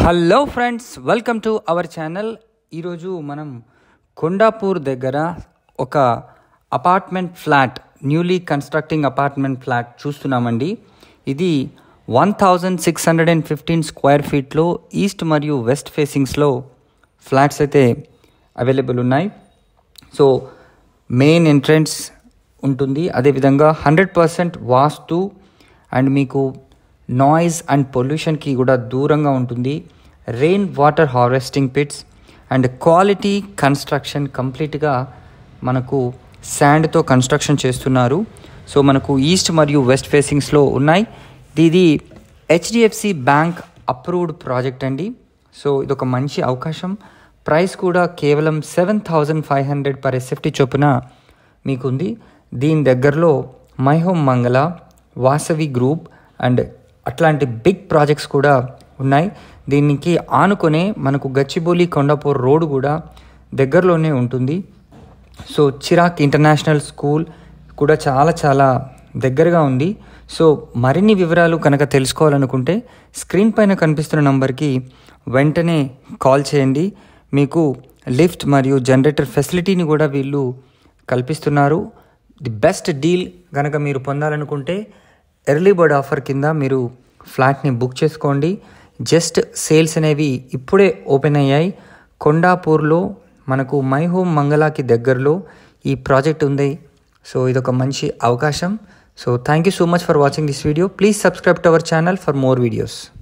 hello friends welcome to our channel ఈరోజు మనం కొండాపూర్ దగ్గర ఒక apartment flat newly constructing apartment flat చూస్తున్నామండి ఇది one thousand six hundred and fifteen square ఫీట్లో ఈస్ట్ మరియు వెస్ట్ ఫేసింగ్స్లో ఫ్లాట్స్ అయితే అవైలబుల్ ఉన్నాయి సో మెయిన్ ఎంట్రన్స్ ఉంటుంది అదేవిధంగా హండ్రెడ్ పర్సెంట్ వాస్తు అండ్ మీకు నాయిస్ అండ్ పొల్యూషన్కి కూడా దూరంగా ఉంటుంది rain water harvesting pits and quality construction కంప్లీట్గా మనకు శాండ్తో కన్స్ట్రక్షన్ చేస్తున్నారు సో మనకు ఈస్ట్ మరియు వెస్ట్ ఫేసింగ్స్లో ఉన్నాయి ఇది హెచ్డిఎఫ్సి బ్యాంక్ అప్రూవ్డ్ ప్రాజెక్ట్ అండి సో ఇదొక మంచి అవకాశం ప్రైస్ కూడా కేవలం seven thousand five hundred per SFT చొప్పున మీకుంది దీని దగ్గరలో My Home Mangala Vasavi group and అట్లాంటి బిగ్ ప్రాజెక్ట్స్ కూడా ఉన్నాయి దీనికి ఆనుకునే మనకు గచ్చిబౌలి కొండాపూర్ రోడ్ కూడా దగ్గరలోనే ఉంటుంది సో చిరాక్ ఇంటర్నేషనల్ స్కూల్ కూడా చాలా చాలా దగ్గరగా ఉంది సో మరిన్ని వివరాలు కనుక తెలుసుకోవాలనుకుంటే స్క్రీన్ పైన కనిపిస్తున్న నంబర్కి వెంటనే కాల్ చేయండి మీకు లిఫ్ట్ మరియు జనరేటర్ ఫెసిలిటీని కూడా వీళ్ళు కల్పిస్తున్నారు ది బెస్ట్ డీల్ కనుక మీరు పొందాలనుకుంటే ఎర్లీ బర్డ్ ఆఫర్ కింద మీరు ఫ్లాట్ని బుక్ చేసుకోండి జస్ట్ సేల్స్ అనేవి ఇప్పుడే ఓపెన్ అయ్యాయి కొండాపూర్లో మనకు మై హోమ్ మంగళాకి దగ్గరలో ఈ ప్రాజెక్ట్ ఉంది సో ఇదొక మంచి అవకాశం so thank you so much for watching this video please subscribe to our channel for more videos